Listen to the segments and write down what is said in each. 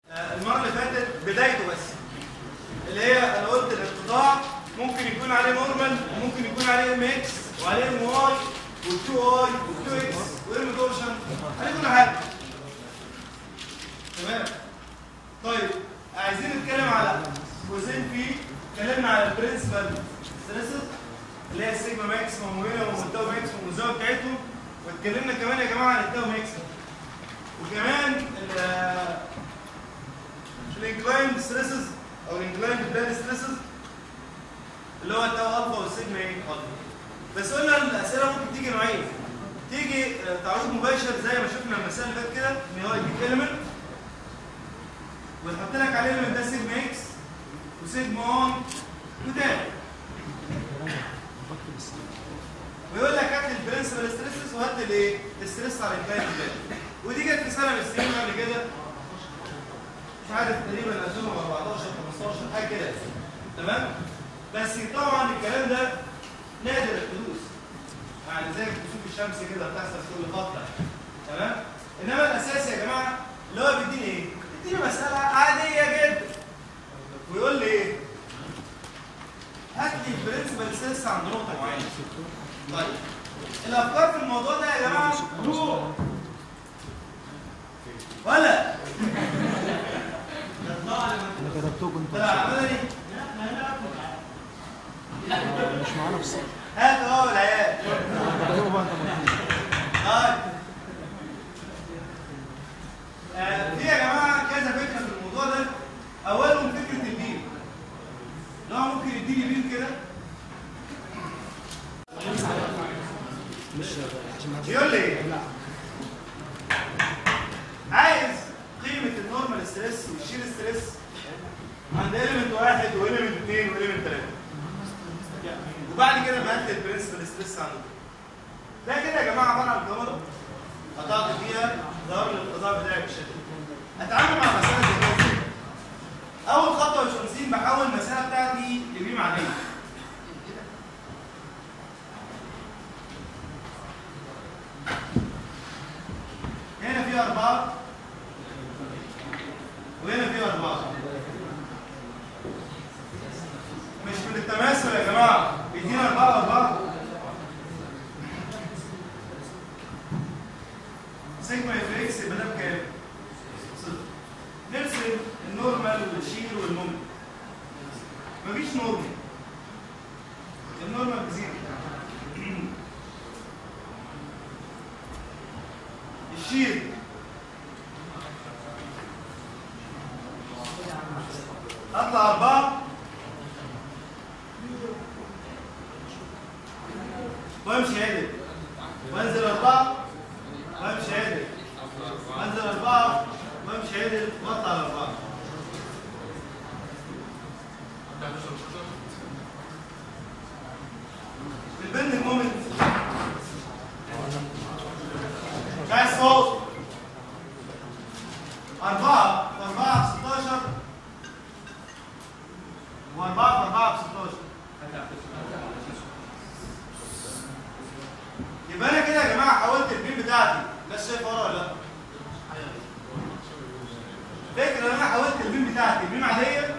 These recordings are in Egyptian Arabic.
المره اللي فاتت بدايته بس اللي هي انا قلت الانقطاع ممكن يكون عليه نورمال وممكن يكون عليه ام اكس وعليه ام واي والكيو اي والكيو اكس وام دورشن عليه كل حاجه تمام طيب عايزين نتكلم على جزئين فيه اتكلمنا على البرنسبل ستريسز اللي هي السيجما ماكسيموم ومينيموم والتاو ماكسيموم والزاويه بتاعتهم واتكلمنا كمان يا جماعه عن التاو ماكسيموم وكمان الانكلايند ستريسز او الانكلايند بلان ستريسز اللي هو التاو الفا والسيجما ايه الفا بس قلنا الاسئله ممكن تيجي نوعين تيجي آه، تعرض مباشر زي ما شفنا المسائل اللي فاتت كده ان هو يديك ايلمنت ويحط لك عليه الايلمنت ده سيجما اكس وسيجما 1 وتاني ويقول لك هات لي البرنسبل ستريسز وهات لي الايه؟ الستريس على الانكلايند بلان ودي جت في سنه من السنين قبل كده مش عارف تقريبا 2014 15 حاجه كده تمام بس طبعا الكلام ده نادر الحدوث يعني زي كسوف الشمس كده بتحصل كل فتره تمام انما الاساس يا جماعه اللي هو بيديني ايه؟ بيديني مساله عاديه جدا ويقول لي ايه؟ هات لي البرنسبل ستريس عند نقطه معينه طيب الافكار في الموضوع ده يا جماعه روح ولا انا كتبتكم انتوا طلع مدني مش معانا في الصف هات اهو العيال كتبوا بقى انت مرتين. طيب آه، في يا جماعه كذا فكره في الموضوع ده اولهم فكره البيم لو ممكن يديني بيم كده مش عشان ما يقول لي ايه؟ عايز قيمه النورمال ستريس والشير ستريس عند اليمنت واحد واليمنت اثنين واليمنت ثلاثه وبعد كده بقى لي البرنسبل ستريس عنده ده كده يا جماعه عباره عن كاميرا قطعت فيها ظهر لي القطاع بتاعي بالشكل ده. اتعامل مع مساله زي كده ازاي؟ اول خطوه يا باشمهندسين بحول المساله بتاعتي لبيم عاديه هنا في أربعة وهنا في أربعة مش من التماثل يا جماعة بيدينا أربعة أربعة سيجما اف اكس يبقى ده بكام؟ صفر نرسم النورمال والشير والمومنت مفيش نورمال النورمال بزيرو الشير اطلع اربعه وامشي عدل وانزل اربعه وامشي عدل وانزل اربعه وامشي عدل واطلع اربعه البند مومنت بس صوت أربعة في أربعة ب 16 وأربعة في أربعة ب 16 يبقى أنا كده يا جماعة حولت البيم بتاعتي الناس شايفة ورا ولا لأ؟ فكرة إن أنا حولت البيم بتاعتي بيم عادية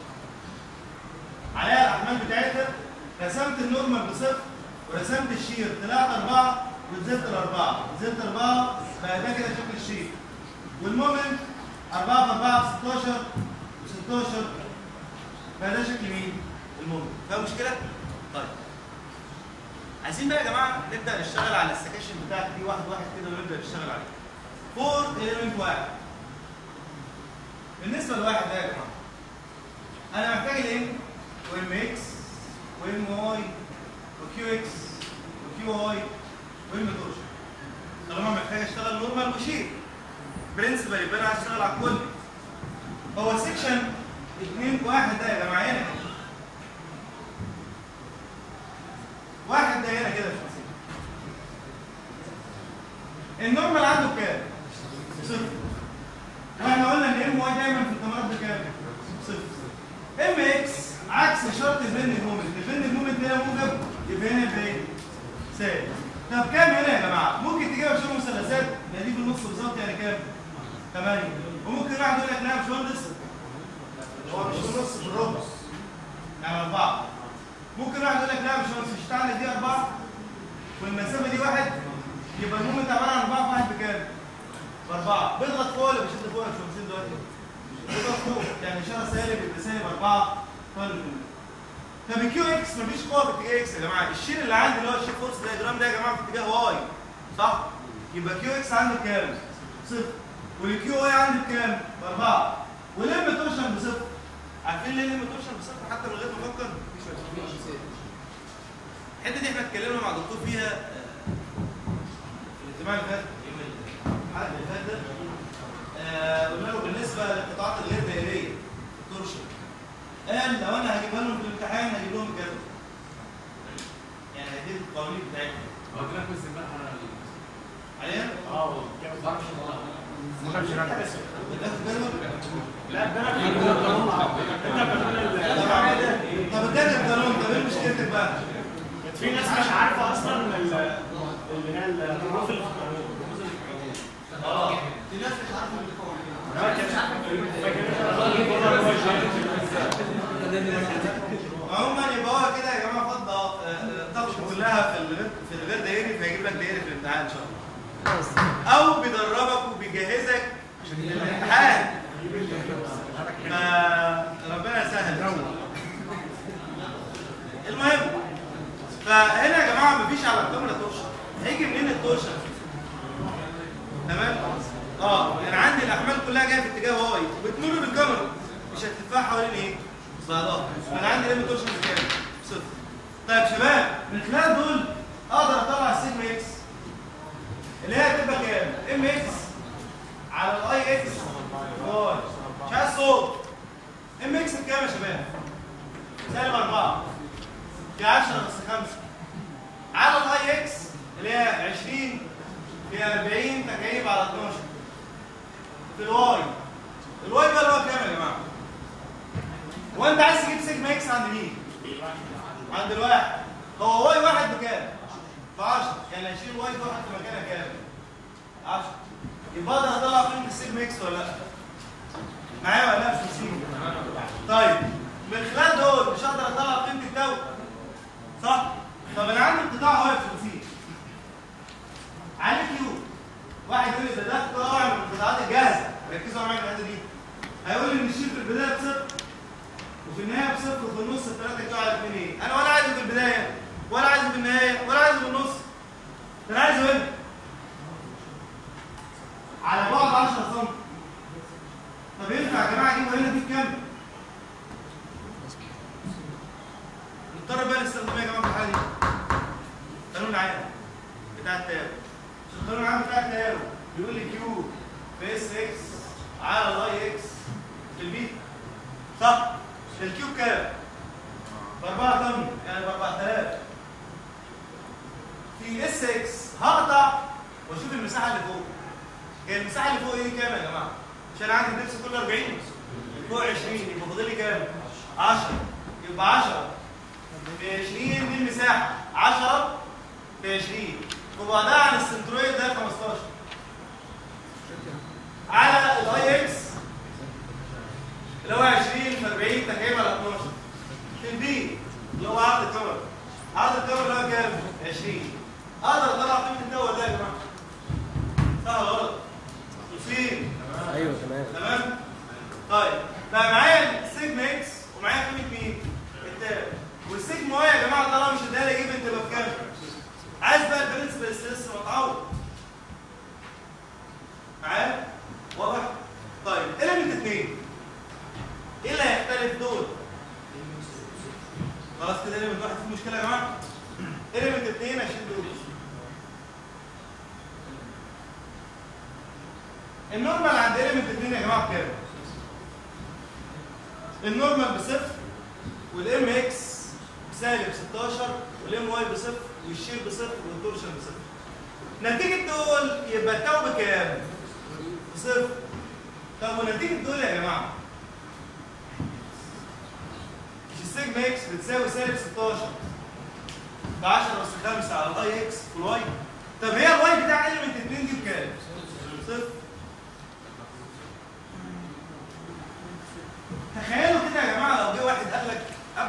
عليها الأحمال بتاعتها رسمت النورمال بصفر ورسمت الشير طلعت أربعة ونزلت الأربعة نزلت أربعة بقى ده كده شكل الشير والمومنت 4 في 4 ب 16 و16 بقى ده شكل مين؟ المومنت فيها مشكلة؟ طيب عايزين بقى يا جماعة نبدأ نشتغل على السكاشن بتاعتي دي واحد واحد كده ونبدأ نشتغل عليه فور إيلمنت واحد بالنسبة لواحد ده يا جماعة أنا محتاج الإم وإم إكس وإم واي وكيو إكس وكيو واي وإم تورشن طالما محتاج اشتغل نورمال وشير برنسبل يبقى انا هشتغل على الكل هو سيكشن 2 واحد ده يا جماعه هنا واحد ده هنا كده في السيكشن النورمال عنده كام؟ صفر واحنا قلنا ان ام واي دايما في الكاميرات بكام؟ صفر ام اكس عكس شرط البند المومنت البند المومنت هنا موجب يبقى هنا يبقى ايه؟ سالب طب كام هنا يا جماعه؟ ممكن تجيبها بشكل مثلثات يعني دي في النص بالظبط يعني كام؟ 8 وممكن واحد يقول لك لا يا باشمهندس هو مش في النص في الربع يعني 4 ممكن واحد يقول لك لا يا باشمهندس مش تعالى دي 4 والمسافه دي واحد يبقى المومنت عباره عن 4 في واحد بكام؟ باربعه بيضغط فوق ولا بيشد فوق يا باشمهندس دلوقتي؟ بيضغط فوق يعني اشاره سالب يبقى سالب 4 طالب طب الكيو اكس مفيش قوه في اتجاه اكس يا جماعه الشير اللي عندي اللي هو الشير فورس دايجرام ده يا جماعه في اتجاه واي صح؟ يبقى كيو اكس عندي بكام؟ صفر والكيو واي عندي بكام؟ باربعه ولم تورشن بصفر عارفين ليه لم تورشن بصفر حتى من غير ما افكر؟ الحته دي احنا اتكلمنا مع دكتور فيها آه، في الاجتماع اللي فات الحلقه اللي فاتت آه، قلنا له بالنسبه للقطاعات الغير دائريه تورشن قال لو انا هجيبها لهم في الامتحان هجيب لهم كذا يعني هدي القوانين بتاعتهم هو كده كويس امبارح انا عليها اه ما بعرفش ما كانش راجع بتاخد جدول لا امبارح كان القانون انت كمان طب اديت القانون طب ايه مشكلتك بقى؟ في ناس مش عارفه اصلا ال- اللي هي الحروف اللي في القانون اه في ناس مش عارفه القوانين لا، كان- عموما يبقى هو كده يا جماعه فضه آه، آه، طاقته كلها في الغير في الغير دائري فيجيب لك دائري في الامتحان ان شاء الله او بيدربك وبيجهزك للامتحان فربنا يسهل المهم فهنا يا جماعه مفيش على الكاميرا تورشن هيجي منين التورشن تمام اه يعني عندي الاحمال كلها جايه في اتجاه واي وبتمر بالكاميرا مش هتلفها حوالين ايه بعضها انا عندي ليميت تورشن بكام صفر طيب شباب من خلال دول اقدر اطلع السيجما اكس اللي هي هتبقى كام ام اكس على الاي اكس واي مش عايز صوت ام اكس بكام يا شباب سالب 4 في 10 بس 5 على الاي اكس اللي هي 20 في 40 تكعيب على 12 في الواي الواي بقى اللي هو كام يا جماعه؟ هو انت عايز تجيب سيجما اكس عند مين؟ عند الواحد هو واي واحد بكام؟ ب 10 يعني 20 واي في واحد في مكانها كام؟ 10 يبقى اقدر اطلع قيمه السيجما اكس ولا لا؟ معايا ولا لا مش مسيب؟ طيب من خلال دول مش هقدر اطلع قيمه التو صح؟ طب انا عندي قطاع واقف في الفيل عليه كيو واحد يقول لي ده ده قطاع من القطاعات الجاهزه ركزوا معايا في الحته دي هيقول لي ان الشيل في البدايه بصفر وفي النهايه بصفر وفي النص الثلاثه كيو على اثنين ايه؟ انا ولا عايزه في البدايه ولا عايزه في النهايه ولا عايزه في النص ده انا عايزه هنا على بعد 10 سم طب ينفع يا جماعه اجيبه هنا دي بكام؟ نضطر بقى نستخدم ايه يا جماعه في الحاله دي؟ قانون العام بتاع التاو مش القانون العام بتاع التاو بيقول لي كيو في اس اكس على الاي اكس في البي صح؟ الكيو بكام؟ ب 4 طن يعني ب 4000 في اس اكس هقطع واشوف المساحه اللي فوق هي المساحه اللي فوق دي كام يا جماعه؟ عشان عندي الدبس كله 40 فوق 20 يبقى فاضل لي كام؟ 10 يبقى 10 في 20 دي المساحه 10 في 20 وبعدها عن السنترويد ده 15 على الاي اكس اللي هو 20 في 40 تكعيب على 12 في البي اللي هو عرض الكاميرا عرض الكاميرا اللي هو كام؟ 20 اقدر اطلع قيمه الدواء ده يا جماعه صح ولا غلط؟ ياسين ايوه تمام تمام؟ طيب بقى معايا السيجما اكس ومعايا قيمه مين؟ التاب والسيجما واي يا جماعه طالما مش اديها لي جيب انت تبقى بكام؟ عايز بقى البرنسبل ستريس متعوض معايا؟ واضح؟ طيب اليمنت اثنين ايه اللي هيختلف دول؟ خلاص كده اليمنت واحد في مشكله يا جماعه؟ اليمنت اثنين اشيل دول النورمال عند اليمنت اثنين يا جماعه بكام؟ النورمال بصفر والام اكس بسالب 16 والام واي بصفر والشير بصفر والتورشن بصفر نتيجه دول يبقى التو بكام؟ بصفر طب ونتيجه دول يا جماعه مش السيجما اكس بتساوي سالب 16 ب 10 اس 5 على الاي اكس في الواي طب هي الواي بتاع اليمنت 2 دي بكام؟ صفر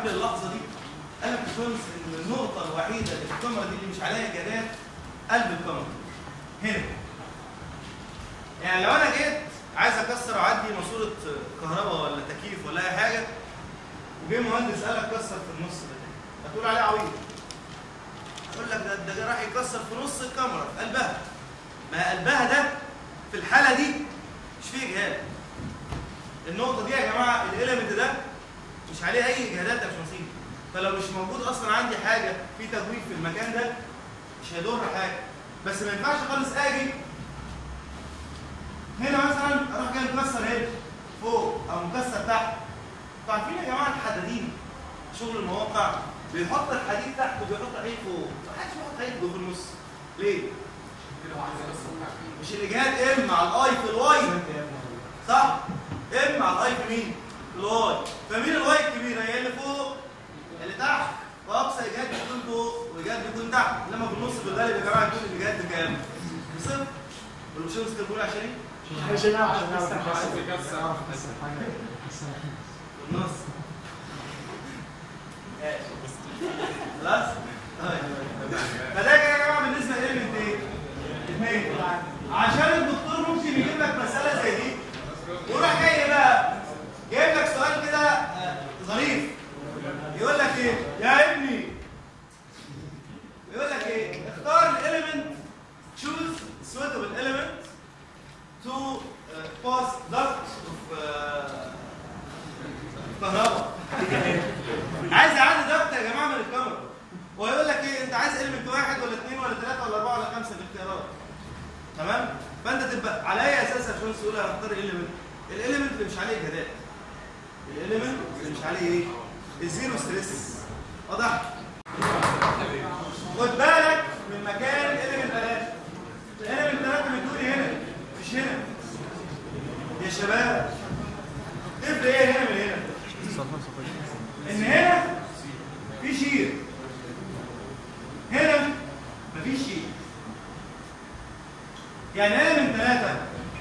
قبل اللحظه دي قال لك يا باشمهندس ان النقطه الوحيده اللي في الكاميرا دي اللي مش عليها اجابات قلب الكاميرا هنا يعني لو انا جيت عايز اكسر اعدي ماسوره كهرباء ولا تكييف ولا اي حاجه وجه مهندس قال لك كسر في النص ده هتقول عليه عويض اقول لك ده ده راح يكسر في نص الكاميرا في قلبها ما قلبها ده في الحاله دي مش فيه اجهاد النقطه دي يا جماعه الاليمنت ده مش عليه اي اجهادات يا باشمهندس فلو مش موجود اصلا عندي حاجه في تجويف في المكان ده مش هيضر حاجه بس ما ينفعش خالص اجي هنا مثلا اروح جاي مكسر هنا فوق او مكسر تحت انتوا عارفين يا جماعه الحدادين شغل المواقع بيحط الحديد تحت وبيحط الحديد فوق ما حدش بيحط حديد جوه في النص ليه؟ مش الاجهاد ام على الاي في الواي صح؟ ام على الاي في مين؟ في الواي فمين الواي الكبيره هي اللي فوق اللي تحت واقصى اجهاد بيكون فوق واجهاد بيكون تحت انما في النص في الغالب يا جماعه يكون الاجهاد بكام؟ بصفر والمشاهد كان بيقول عشان ايه؟ عشان نعرف عشان نعرف نكسر نكسر حاجة. نعرف نكسر حاجه نكسر في النص خلاص؟ طيب. فده كده يا جماعه بالنسبه لإيلمنت ايه؟ اثنين عشان الدكتور ممكن يجيب لك مساله زي دي ويروح جاي بقى جايب لك سؤال كده آه، ظريف يقول لك ايه؟ يا ابني يقول لك ايه؟ اختار الاليمنت choose suitable element to uh, pass duct of uh, كهرباء عايز اعدي ضغط يا جماعه من الكاميرا ويقول لك ايه انت عايز اليمنت واحد ولا اثنين ولا ثلاثه ولا اربعه ولا خمسه في الاختيارات تمام فانت تبقى على اي اساس يا باشمهندس تقول انا هختار الاليمنت الاليمنت اللي مش عليه اجهادات الاليمنت اللي مش عليه ايه الزيرو ستريس واضح خد بالك من مكان الاليمنت ثلاثه الاليمنت ثلاثه بتقولي هنا مش هنا يا شباب تفرق ايه هنا من هنا ان هنا في شير هنا مفيش شير يعني انا من ثلاثة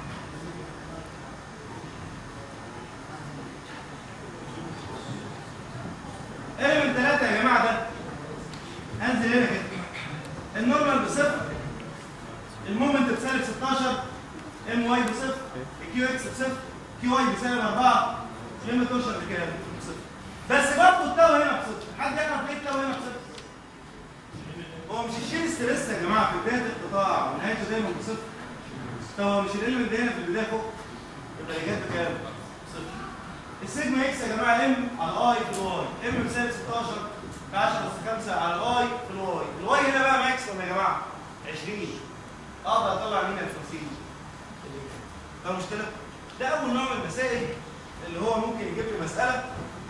انا من ثلاثة يا جماعة ده هنزل هنا كده النورمال بصفر المومنت بسالب 16 ام واي بصفر الكيو اكس بصفر كيو واي بسالب 4 لما توصل لكام؟ بصفر بس برضه التو هنا بصفر حد يعرف ليه التو هنا بصفر؟ هو مش الشيل ستريس يا جماعه في بدايه القطاع ونهايته دايما بصفر طب هو مش الاليمنت هنا في البدايه فوق يبقى الاجابه بكام؟ صفر السيجما اكس يا جماعه ام على اي في الواي ام بسالب 16 في 10 اس 5 على الاي في الواي الواي هنا بقى ماكسيمم يا جماعه 20 اقدر اطلع منها ال 50 ده مشكله ده اول نوع من المسائل اللي هو ممكن يجيب لي مساله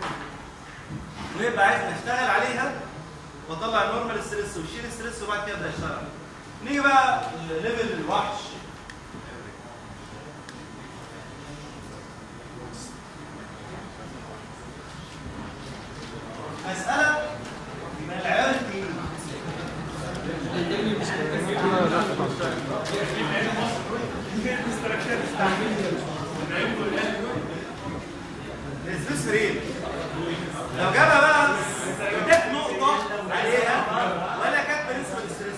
ويبقى عايز نشتغل عليها واطلع النورمال ستريس والشير ستريس وبعد كده ابدا اشتغل نيجي بقى ليفل الوحش مساله من العيار التقيل الاسبيس فريم لو جابها بقى اداك نقطة عليها ولا كانت بالنسبة للستريس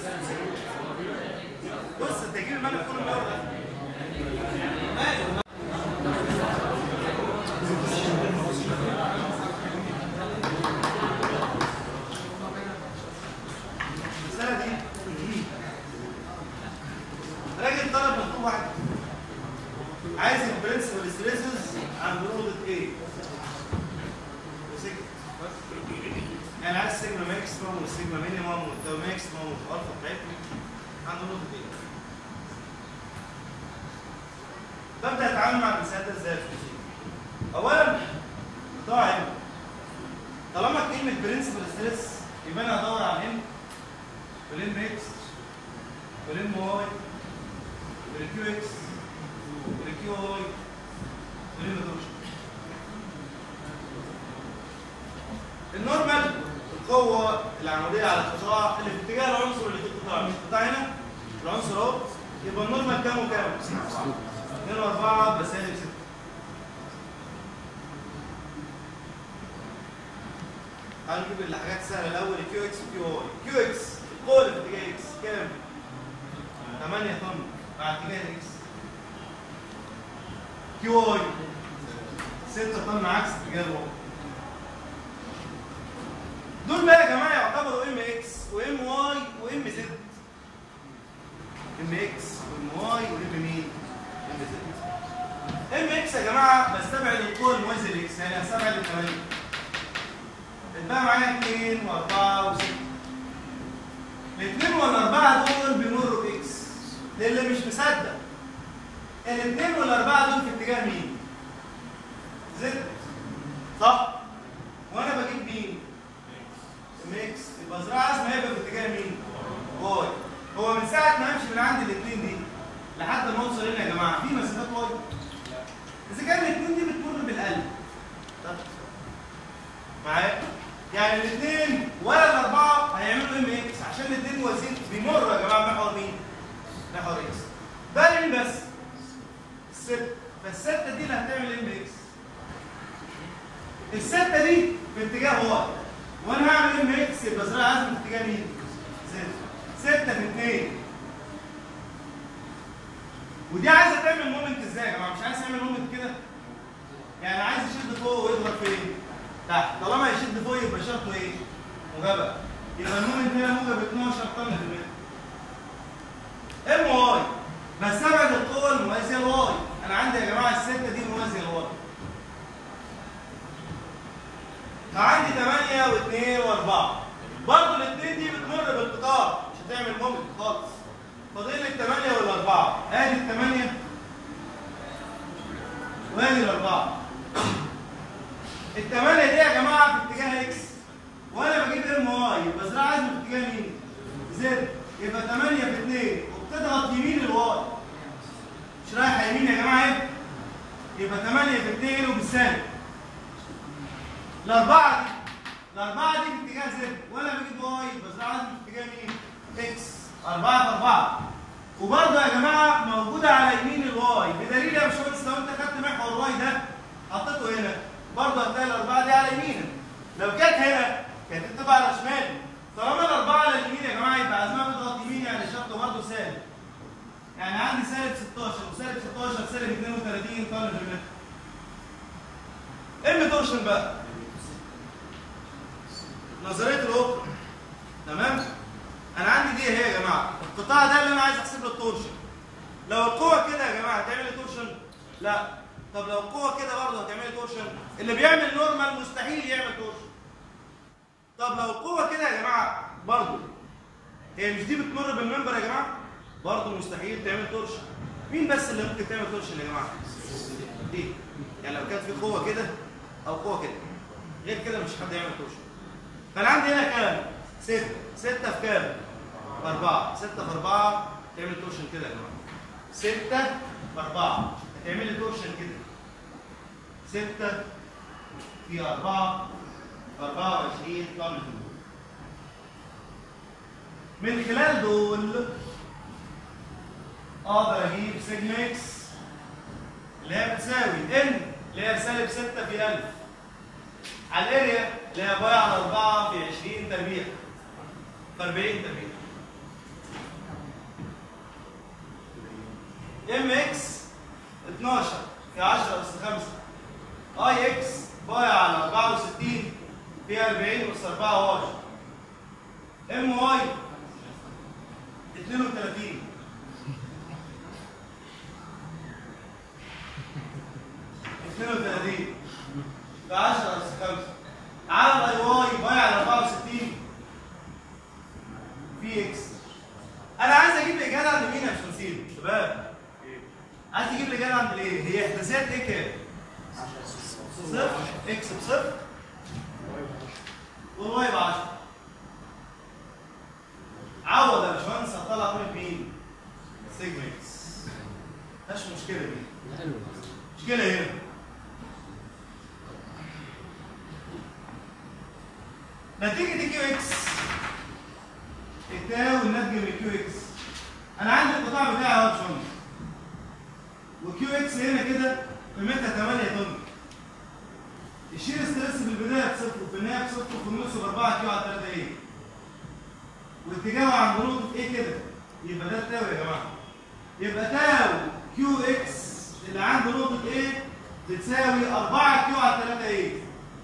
بص انت تجيب الملف كله من الاول ماله؟ الرسالة دي راجل طلب مكتوب واحد عايز البرنسبل ستريسز عند نقطة ايه؟ وسكت يعني عايز سيجما ماكسيموم والسيجما مينيموم والتو ماكسيموم والالفا بتاعتهم عند نقطة ايه؟ ببدأ اتعامل مع المسائل ده ازاي؟ اولا قطاع علم طالما كلمة برنسبل ستريس يبقى انا هدور على الام والام اكس والام واي والكيو اكس والكيو واي والام دوشن النورمال القوة العمودية على القطاع اللي في اتجاه العنصر اللي في القطاع مش القطاع هنا العنصر اهو يبقى النورمال كام وكام؟ 2 و4 بسالب 6 تعالوا نجيب الحاجات السهله الاول كيو اكس وكيو واي كيو اكس القول في اتجاه اكس كام 8 طن مع اتجاه اكس كيو واي 6 طن عكس اتجاه الواي دول بقى يا جماعه يعتبروا ام اكس وام واي وام زد ام اكس وام واي وام مين ام زد ام اكس يا جماعه بستبعد القوه الموازيه لاكس يعني هستبعد الثمانيه اتبقى معايا 2 و4 و6 الاثنين والاربعه دول بيمروا باكس للي مش مصدق الاثنين والاربعه دول في اتجاه مين؟ زد صح؟ وانا بجيب مين؟ ام اكس يبقى زراعه اسمها هيبقى في اتجاه مين؟ واي هو من ساعه ما امشي من عند الاثنين دي لحد ما اوصل هنا يا جماعه في مسافات واي اذا كان الاثنين دي بتمر بالقلب طب معايا يعني الاثنين ولا الاربعه هيعملوا ام اكس عشان الاثنين موازين بيمروا يا جماعه محور مين؟ محور اكس ده مين بس؟ الست فالسته دي اللي هتعمل ام اكس السته دي في اتجاه واي وانا هعمل ام اكس يبقى زراعه عزم في اتجاه مين؟ زد سته في اثنين ودي عايزه تعمل مومنت ازاي يا جماعه مش عايز تعمل مومنت كده يعني عايز يشد فوق ويضرب فين تحت طالما يشد فوق يبقى شرطه ايه موجبه يبقى المومنت هنا موجب 12 طن في المتر ام واي بستبعد القوه الموازيه لواي انا عندي يا جماعه السته دي موازيه لواي فعندي 8 و2 و4 برضه الاثنين دي بتمر بالقطار مش هتعمل مومنت خالص فاضل لي الثمانية والأربعة آدي الثمانية وآدي الأربعة الثمانية دي يا جماعة في اتجاه إكس وأنا بجيب ام واي يبقى زراعة عزم في اتجاه مين؟ زد يبقى 8 في 2 وبتضغط يمين الواي مش رايحة يمين يا جماعة ايه؟ يبقى 8 في 2 وبالسالب الأربعة دي الأربعة دي في اتجاه زد وأنا بجيب واي يبقى زراعة عزم في اتجاه مين؟ إكس أربعة في أربعة وبرضه يا جماعة موجودة على يمين الواي بدليل يا باشمهندس لو أنت خدت محور الواي ده حطيته هنا برضه هتلاقي الأربعة دي على يمينك لو كانت هنا كانت تبقى على شمالك طالما الأربعة على اليمين يا جماعة يبقى عزمها بتضغط يمين يعني شرطه برضه سالب يعني عندي سالب 16 وسالب 16 سالب 32 طن في المتر ام تورشن بقى نظرية الأخرى تمام انا عندي دي اهي يا جماعه القطاع ده اللي انا عايز احسب له التورشن لو القوه كده يا جماعه هتعمل لي تورشن لا طب لو القوه كده برضه هتعمل لي تورشن اللي بيعمل نورمال مستحيل يعمل تورشن طب لو القوه كده يا جماعه برضه هي مش دي بتمر بالمنبر يا جماعه برضه مستحيل تعمل تورشن مين بس اللي ممكن تعمل تورشن يا جماعه دي يعني لو كانت في قوه كده او قوه كده غير كده مش حد يعمل تورشن فانا عندي هنا كام ستة ستة في كام؟ في أربعة ستة في أربعة تعمل تورشن كده يا جماعة ستة في أربعة هتعمل لي تورشن كده ستة في أربعة في أربعة وعشرين طن من خلال دول أقدر أجيب سيجما إكس اللي هي بتساوي إن اللي هي سالب ستة في ألف على الاريا اللي هي بايع على 4 في 20 تربيع في 40 تربيع ام اكس 12 في 10 اس 5 اي اكس بايع على 64 في 40 اس 4 واي ام واي 32 32 في 10 اس 5 على الاي واي بايع على 64 في اكس انا عايز اجيب الاجابه عند مين يا باشمهندسين شباب عايز تجيب الاجابه عند الايه هي احداثيات ايه كام صفر اكس بصفر والواي ب 10 عوض يا باشمهندس هطلع قيمه مين سيجما اكس مفيهاش مشكله دي مشكله هنا نتيجة دي كيو اكس التاو الناتج من كيو اكس انا عندي القطاع بتاعي اهو يا باشمهندس وكيو اكس هنا كده قيمتها 8 طن الشير ستريس في البدايه بصفر وفي النهايه بصفر وفي النص ب 4 كيو على 3 ايه واتجاهه عند نقطه ايه كده يبقى ده التاو يا جماعه يبقى تاو كيو اكس اللي عند نقطه ايه بتساوي 4 كيو على 3 ايه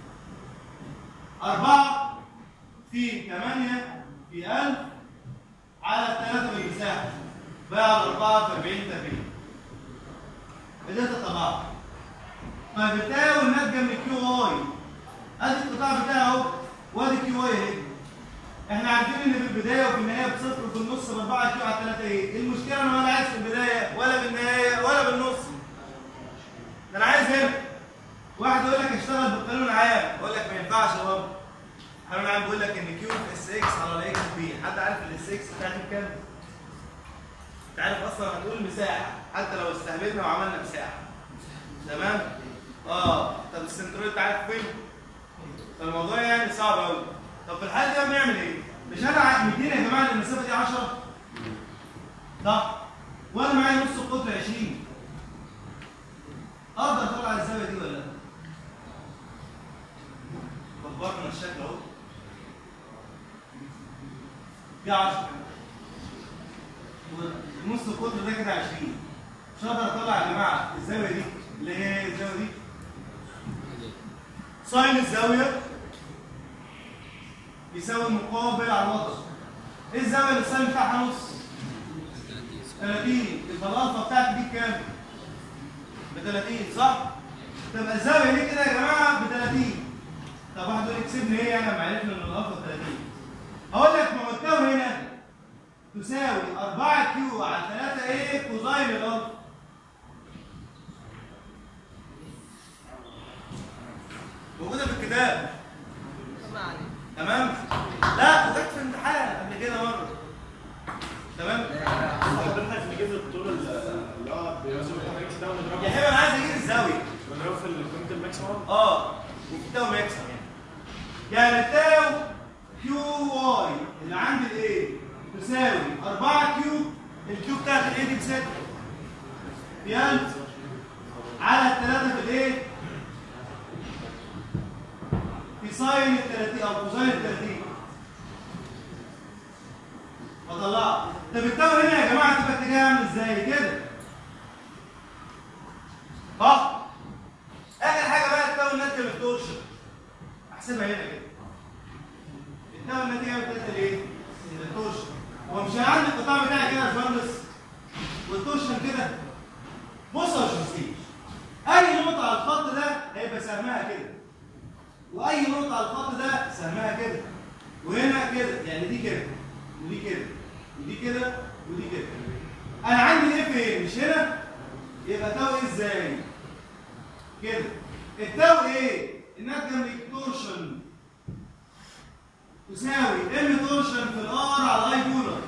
4 في 8 في 1000 على 3 بالمساحه بقى 4 في 40 تربيع بدايه الطباعه فبتساوي الناتجه من الكيو واي ادي القطاع بتاعي اهو وادي الكيو واي اهي احنا عارفين ان في البدايه وفي النهايه بصفر وفي النص ب 4 كيو على 3 ايه المشكله انا ولا عايز في البدايه ولا في النهايه ولا بالنص ده انا عايز هنا واحد يقول لك اشتغل بالقانون العام يقول لك ما ينفعش يا بابا القانون العام بيقول لك ان كيو في اس اكس على الاكس بي حد عارف الاس اكس بتاعتي بكام؟ انت عارف اصلا هتقول مساحه حتى لو استهبلنا وعملنا مساحه تمام؟ اه طب السنترول انت عارف فين؟ فالموضوع يعني صعب قوي طب في الحاله دي بنعمل ايه؟ مش انا ع- مدينا يا جماعه ان المسافه دي 10 صح؟ وانا معايا نص القطر 20 اقدر اطلع الزاويه دي ولا لا؟ كبرنا الشكل اهو دي 10 ونص القطر ده كده 20 مش هقدر اطلع يا جماعه الزاويه دي اللي هي الزاويه دي ساين الزاويه يساوي المقابل على الوتر ايه الزاويه اللي الساين بتاعها نص 30 يبقى الالفا بتاعتي دي بكام ب 30 صح تبقى الزاويه دي كده يا جماعه ب 30 طب واحد يقول لي كسبنا ايه يعني لما عرفنا ان الالفا ب 30 هقول لك ما هو التو هنا تساوي 4 كيو على 3 ايه كوزاين الالفا موجوده في الكتاب تمام لا وجت في امتحان قبل كده مره تمام حضرتك نجيب الطول اللي هو بيوزن الكوميكس ده يا ونضربه حبيبي انا عايز اجيب الزاويه ونضربه في الكوميكس الماكسيموم اه وفي التاو ماكسيمم يعني يعني التاو كيو واي اللي عند الايه تساوي 4 كيو الكيو بتاعت الايه دي بستة في 1000 على الثلاثه في الايه في ساين ال 30 او كوزاين ال 30 فطلعت طب التاو هنا يا جماعه تبقى اتجاهها عامل ازاي كده صح اخر حاجه بقى التاو الناتجه من التورشن احسبها هنا كده التاو الناتجه من التورشن ايه؟ من التورشن هو مش انا عندي القطاع بتاعي كده يا باشمهندس والتورشن كده بص يا باشمهندس اي نقطه على الخط ده هيبقى سهمها كده واي نقطه على الخط ده سهمها كده وهنا كده يعني دي كده ودي كده ودي كده ودي كده انا عندي الاف ايه مش هنا يبقى تاو ايه ازاي كده التاو ايه الناتجه من التورشن تساوي ام تورشن في الار على اي بولر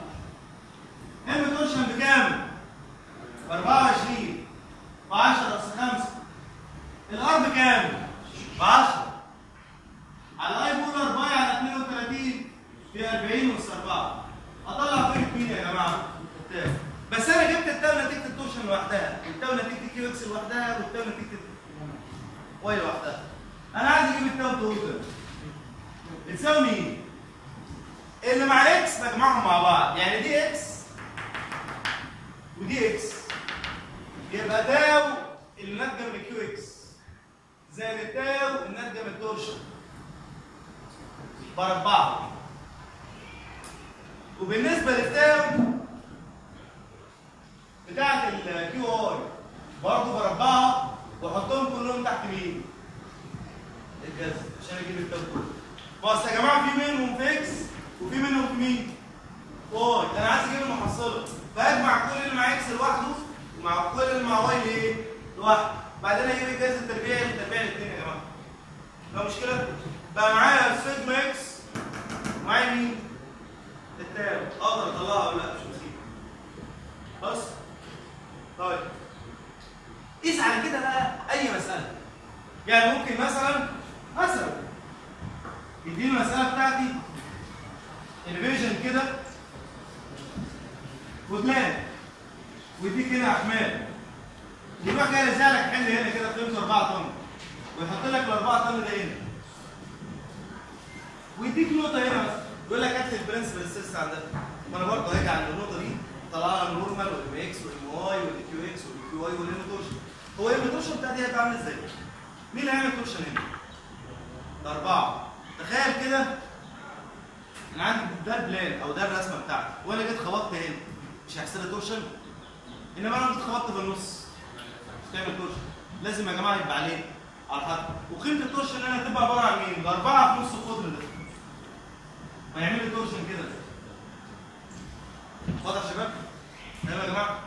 ام تورشن بكام ب 24 ب 10 اس 5 الار بكام ب 10 على اي بولر باي على 32 في 40 اس 4 اطلع قيمه مين يا جماعه التاو بس انا جبت التاو نتيجه التورشن لوحدها والتاو نتيجه كيو اكس لوحدها والتاو نتيجه واي لوحدها انا عايز اجيب التاو توتال بتساوي مين اللي مع اكس بجمعهم مع بعض يعني دي اكس ودي اكس يبقى تاو اللي ناتجه من كيو اكس زائد التاو الناتجه من التورشن بربعهم وبالنسبه للتاو بتاعت الكيو اي برضه بربعها واحطهم كلهم تحت مين؟ الجذر عشان اجيب التاو كله. بص يا جماعه في منهم في اكس وفي منهم في مين؟ واي انا عايز اجيب المحصله فاجمع كل اللي مع اكس لوحده ومع كل اللي مع واي ايه؟ لوحده بعدين اجيب الجذر التربيعي للتربيع الاثنين يا جماعه. فيها مشكله؟ بقى معايا سيجما اكس ومعايا مين؟ التاو اقدر اطلعها ولا لا مش مشكله. بص طيب قيس على كده بقى اي مساله يعني ممكن مثلا مثلا يديني المساله بتاعتي الفيجن كده وبلان ويديك هنا احمال يبقى كده رزق لك حل هنا كده قيمته 4 طن ويحط لك الاربعه طن ده هنا ويديك نقطه هنا مثلا يقول لك هات لي البرنسبل ستريس عندها ما انا برضه هاجي عند النقطه دي طلع لها النورمال والام اكس والام واي والكيو اكس والكيو واي والام تورشن هو الام تورشن بتاعتي هيبقى عامل ازاي؟ مين اللي هيعمل تورشن هنا؟ الاربعه تخيل كده انا عندي ده البلان او ده الرسمه بتاعتي وانا جيت خبطت هنا مش هيحصل لي تورشن انما انا جيت خبطت في النص مش تعمل تورشن لازم يا جماعه يبقى عليه على الخط وقيمه التورشن هنا هتبقى عباره عن مين؟ الاربعه في نص القطر ده هيعمل لي تورشن كده واضح يا شباب؟ تمام يا جماعه؟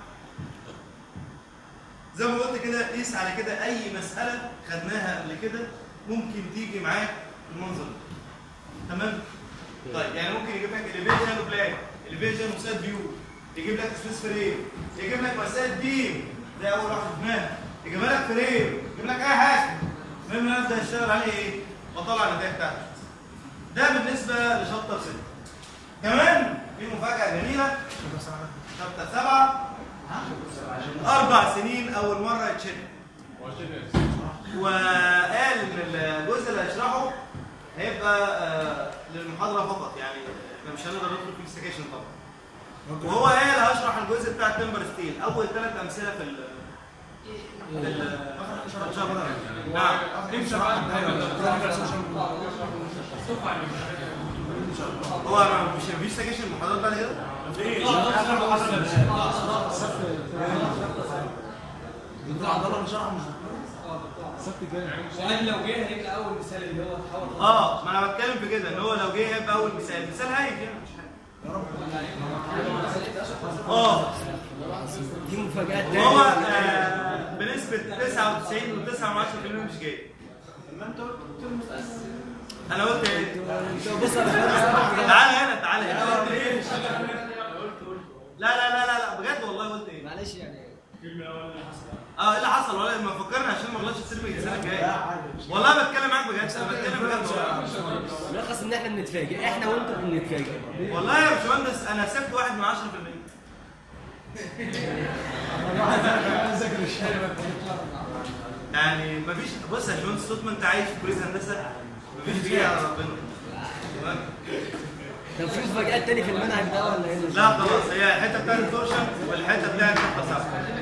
زي ما قلت كده قيس على كده اي مساله خدناها قبل كده ممكن تيجي معاك المنظر ده تمام؟ طيب يعني ممكن يجيب لك اليفيجن وبلان اليفيجن وسايد فيو يجيب لك سبيس فريم يجيب لك مسائل بيم ده اول واحد في دماغك يجيب لك فريم يجيب لك اي حاجه المهم ان انا ابدا اشتغل عليه ايه؟ واطلع النتائج بتاعتي ده بالنسبه لشابتر 6 كمان في مفاجاه جميله شابتر 7 اربع سنين اول مره يتشرح وقال ان الجزء اللي هيشرحه هيبقى آه، للمحاضره فقط يعني احنا مش هنقدر ندخل في السكيشن طبعا وهو قال هشرح الجزء بتاع التمبر ستيل اول ثلاث امثله في ال في ال- في الشابتر نعم هو ما- مش مفيش سكيشن محاضرات بعد كده؟ السبت الجاي وقال لو جه هيبقى اول مثال اللي هو تحول اه ما انا بتكلم في كده ان هو لو جه هيبقى اول مثال مثال هايف يعني مش حاجه اه دي مفاجآت وهو آه بنسبه 99.9% مش جاي انا قلت ايه؟ بص تعالى هنا تعالى هنا قلت ايه؟ لا لا لا لا لا بجد والله قلت ايه؟ معلش يعني اه ايه اللي حصل ولا ما فكرنا عشان ما غلطش الترم السنه الجايه والله بتكلم معاك بجد انا بتكلم بجد والله. ملخص ان احنا بنتفاجئ احنا وانتوا بنتفاجئ والله يا باشمهندس انا سبت واحد من 10% يعني مفيش بص يا باشمهندس طول ما انت عايش في كليه هندسه مفيش بيئه على ربنا تمام؟ طب في مفاجآت تاني في المنهج ده ولا ايه؟ لا خلاص هي الحته بتاعت التورشن والحته بتاعت الحته